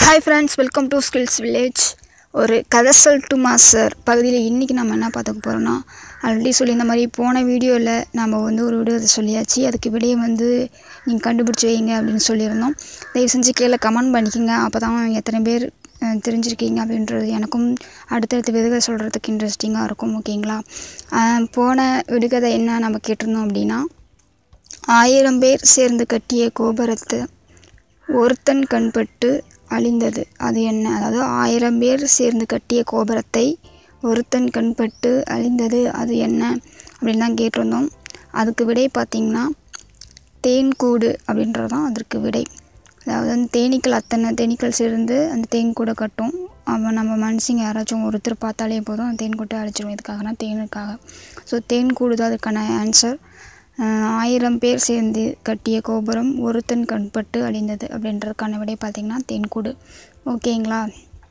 hi friends welcome to skills village ஒரு கதை சொல்லட்டு master பகுதியில் இன்றைக்கி நம்ம என்ன பார்த்துக்க போகிறோம்னா ஆல்ரெடி சொல்லியிருந்த மாதிரி போன வீடியோவில் நம்ம வந்து ஒரு விடுகதை சொல்லியாச்சு அதுக்கு விடையை வந்து நீங்கள் கண்டுபிடிச்சி வைங்க அப்படின்னு சொல்லியிருந்தோம் தயவு செஞ்சு கீழே கமெண்ட் பண்ணிக்கோங்க அப்போ தான் எத்தனை பேர் அஹ், தெரிஞ்சிருக்கீங்க அப்படின்றது எனக்கும் அடுத்தடுத்த விடுகதை சொல்கிறதுக்கு இன்ட்ரெஸ்டிங்காக இருக்கும் ஓகேங்களா அஹ், போன விடுகதை என்ன நம்ம கேட்டிருந்தோம் அப்படின்னா ஆயிரம் பேர் சேர்ந்து கட்டிய கோபுரத்தை ஒருத்தன் கண்பட்டு அழிந்தது அது என்ன அதாவது ஆயிரம் பேர் சேர்ந்து கட்டிய கோபுரத்தை ஒருத்தன் கண்பட்டு அழிந்தது அது என்ன அப்படின்னு தான் கேட்டிருந்தோம் அதுக்கு விடை பார்த்திங்கன்னா தேன்கூடு அப்படின்றது தான் அதற்கு விடை அதாவது அந்த தேனீக்கள் அத்தனை தேனீக்கள் சேர்ந்து அந்த தேன்கூடை கட்டும் அவன் நம்ம மனுஷங்க யாராச்சும் ஒருத்தர் பார்த்தாலே போதும் அந்த தேன்கூட்டை அழிச்சிடும் இதுக்காகனா தேனுக்காக ஸோ தேன்கூடு தான் அதுக்கான ஆன்சர் ஆயிரம் பேர் சேர்ந்து கட்டிய கோபுரம் ஒருத்தன் கண்பட்டு அழிந்தது அப்படின்றதுக்கான விடை பார்த்திங்கன்னா தேன்கூடு ஓகேங்களா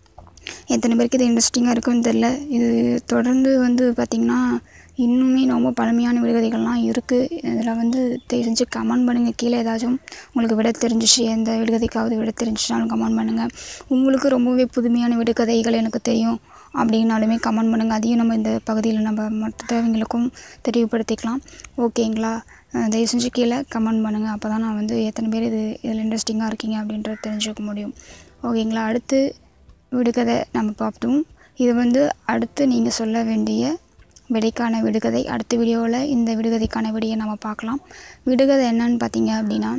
எத்தனை பேருக்கு இது இன்ட்ரெஸ்டிங்காக இருக்குன்னு தெரில இது தொடர்ந்து வந்து பார்த்திங்கன்னா இன்னுமே ரொம்ப பழமையான விடுகதைகள்லாம் இருக்குது இதில் வந்து தயவு செஞ்சு கமெண்ட் பண்ணுங்கள் கீழே ஏதாச்சும் உங்களுக்கு விட தெரிஞ்சிச்சு எந்த விடுகதைக்காவது விட தெரிஞ்சிச்சுனாலும் கமெண்ட் பண்ணுங்கள் உங்களுக்கு ரொம்பவே புதுமையான விடுகதைகள் எனக்கு தெரியும் அப்படின்னாலுமே கமெண்ட் பண்ணுங்கள் அதையும் நம்ம இந்த பகுதியில் நம்ம மற்றவங்களுக்கும் தெளிவுபடுத்திக்கலாம் ஓகேங்களா அஹ் தயவு செஞ்சு கீழே கமெண்ட் பண்ணுங்கள் அப்போ தான் நான் வந்து எத்தனை பேர் இது இதில் இன்ட்ரெஸ்டிங்காக இருக்கீங்க அப்படின்றத தெரிஞ்சுக்க முடியும் ஓகேங்களா அடுத்து விடுகதை நம்ம பார்த்தோம் இது வந்து அடுத்து நீங்கள் சொல்ல வேண்டிய விடைக்கான விடுகதை அடுத்த வீடியோவில் இந்த விடுகதைக்கான விடையை நம்ம பார்க்கலாம் விடுகதை என்னன்னு பார்த்தீங்க அப்படின்னா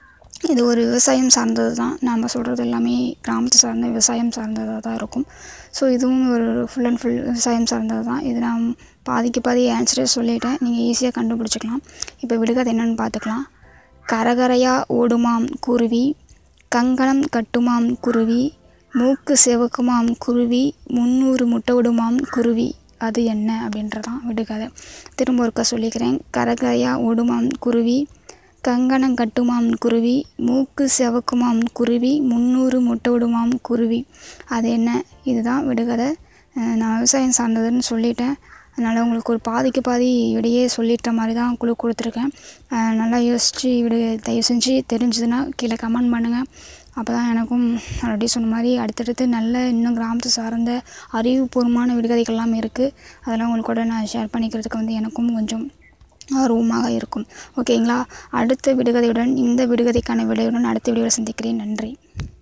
இது ஒரு விவசாயம் சார்ந்தது தான் நம்ம சொல்கிறது எல்லாமே கிராமத்தை சார்ந்த விவசாயம் சார்ந்ததாக தான் இருக்கும் ஸோ இதுவும் ஒரு ஃபுல் அண்ட் ஃபுல் விவசாயம் சார்ந்தது தான் இது நான் பாதிக்கு பாதி ஆன்சரே சொல்லிட்டேன் நீங்கள் ஈஸியாக கண்டுபிடிச்சிக்கலாம் இப்போ விடுகதை என்னன்னு பார்த்துக்கலாம் கரகரையா ஓடுமாம் குருவி கங்கணம் கட்டுமாம் குருவி மூக்கு செவக்குமாம் குருவி முந்நூறு முட்டை விடுமாம் குருவி அது என்ன அப்படின்றதான் விடுகதை திரும்ப ஒருக்கா சொல்லிக்கிறேன் கரகரையா ஓடுமாம் குருவி கங்கணம் கட்டுமாம் குருவி மூக்கு செவக்குமாம் குருவி முந்நூறு முட்டை விடுமாம் குருவி அது என்ன இதுதான் விடுகதை அஹ் நான் விவசாயம் சார்ந்ததுன்னு சொல்லிட்டேன் அதனால் உங்களுக்கு ஒரு பாதிக்கு பாதி விடையே சொல்லிட்ட மாதிரி தான் குழு கொடுத்துருக்கேன் அஹ் நல்லா யோசித்து விடு தயவு செஞ்சு தெரிஞ்சதுன்னா கீழே கமெண்ட் பண்ணுங்கள் அப்போ தான் எனக்கும் ஆல்ரெடி சொன்ன மாதிரி அடுத்தடுத்து நல்ல இன்னும் கிராமத்தை சார்ந்த அறிவுபூர்வமான விடுகதைகள்லாம் இருக்குது அதெல்லாம் உங்களுக்கு கூட நான் ஷேர் பண்ணிக்கிறதுக்கு வந்து எனக்கும் கொஞ்சம் ஆர்வமாக இருக்கும் ஓகேங்களா அடுத்த விடுகதையுடன் இந்த விடுகதைக்கான விடையுடன் அடுத்த வீடியோவில் சந்திக்கிறேன் நன்றி